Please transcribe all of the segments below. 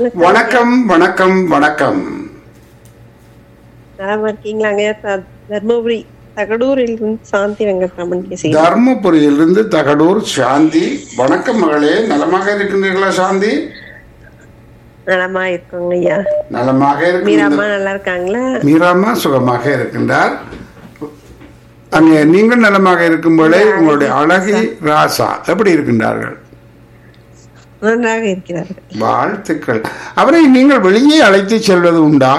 வணக்கம் வணக்கம் வணக்கம் வணக்கம் நலமா இருக்கீங்களாங்க த- தர்மபுரி தகடூரில் இருந்து சாந்தி வெங்கட்ராமன் பேசுகிறேன் தர்மபுரியிலிருந்து தகடூர் சாந்தி வணக்கம் மகளே நலமாக இருக்கின்றீர்களா சாந்தி நலமா இருக்கோங்க ஐயா நலமாக இருக்கின்ற மீராம்மா நல்லா இருக்காங்களா மீராமா சுகமாக இருக்கின்றார் அங்கே நீங்கள் நலமாக இருக்கும் போதே உங்களுடைய அழகி ராசா எப்படி இருக்கின்றார்கள் நன்றாக இருக்கிறார்கள் வாழ்த்துக்கள் அவரை நீங்கள் வெளியே அழைத்து செல்வது உண்டா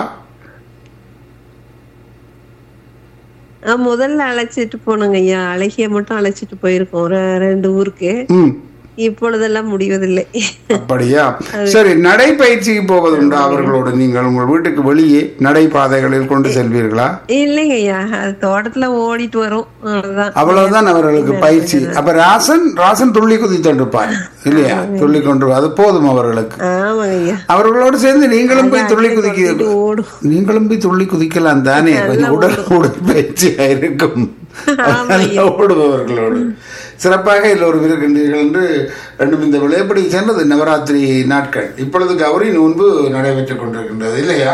ஆஹ் முதல்ல அழைச்சிட்டு போனோங்க ஐயா அழகிய மட்டும் அழைச்சிட்டு போயிருக்கோம் ஒரு ரெண்டு ஊருக்கு ம் இப்பொழுதெல்லாம் முடிவதில்லை அப்படியா சரி நடைப்பயிற்சிக்கு போவது உண்டா அவர்களோடு நீங்கள் உங்கள் வீட்டுக்கு வெளியே நடைபாதைகளில் கொண்டு செல்வீர்களா இல்லைங்க ஐயா அது தோட்டத்துல ஓடிட்டு வரும் அவ்வளவுதான் அவ்வளவுதான் அவர்களுக்கு பயிற்சி அப்ப ராசன் ராசன் துள்ளி குதித்தொண்டிருப்பார் இல்லையா துள்ளி கொண்டு அது போதும் அவர்களுக்கு ஆமாங்க ஐயா அவர்களோடு சேர்ந்து நீங்களும் போய் துள்ளி குதிக்க இது ஓடும் நீங்களும் போய் துள்ளி குதிக்கலாம் தானே கொஞ்சம் உடல் உடற்பயிற்சியா இருக்கும் நல்லா ஓடுபவர்களோடு சிறப்பாக எல்லோரும் இருக்கின்றீர்கள் என்று ரெண்டும் இந்த விளையாப்படி சென்றது நவராத்திரி நாட்கள் இப்பொழுது கௌரி நோன்பு நடைபெற்றுக் கொண்டிருக்கின்றது இல்லையா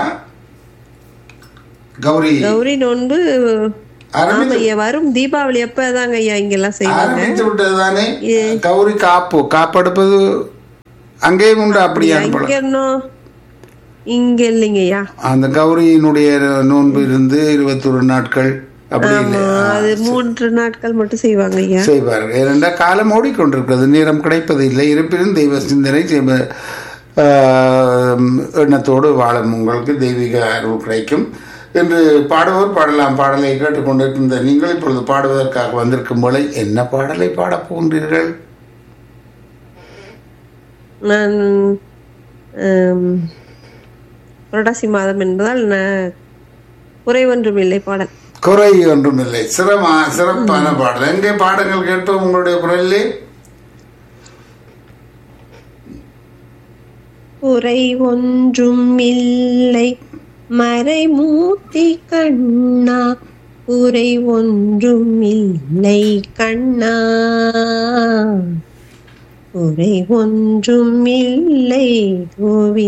கௌரி கௌரி நோன்பு ஆமா ஐயா வரும் தீபாவளி அப்பதாங்க ஐயா இங்கெல்லாம் செய்வாங்க ஆரம்பித்து விட்டதுதானே கௌரி காப்பு காப்பெடுப்பது அங்கேயும் உண்டு அப்படியா போல இங்க இன்னும் இங்க இல்லைங்க ஐயா அந்த கௌரியினுடைய நோன்பு இருந்து இருபத்தொரு நாட்கள் அப்படி இல்லை அது மூன்று நாட்கள் மட்டும் செய்வாங்க ஐயா செய்வார்கள் ஏனென்றால் காலம் ஓடிக்கொண்டிருக்கிறது நேரம் கிடைப்பது இல்லை இருப்பினும் தெய்வ சிந்தனை செய்வ ஆஹ், எண்ணத்தோடு வாழும் உங்களுக்கு தெய்வீக அருள் கிடைக்கும் என்று பாடுவோர் பாடலாம் பாடலை கேட்டுக்கொண்டிருக்கின்ற நீங்கள் இப்பொழுது பாடுவதற்காக வந்திருக்கும் போல என்ன பாடலை பாடப் போகின்றீர்கள் நான் ஆம், புரட்டாசி மாதம் என்பதால் ந- குறை ஒன்றும் இல்லை பாடல் குறை ஒன்றும் இல்லை சிரமா சிறப்பான பாடல் எங்கே பாடங்கள் கேட்போம் உங்களுடைய குரலிலே குறை ஒன்றும் இல்லை மறைமூர்த்தி கண்ணா குறை ஒன்றும் இல்லை கண்ணா குறை ஒன்றும் இல்லை கோவி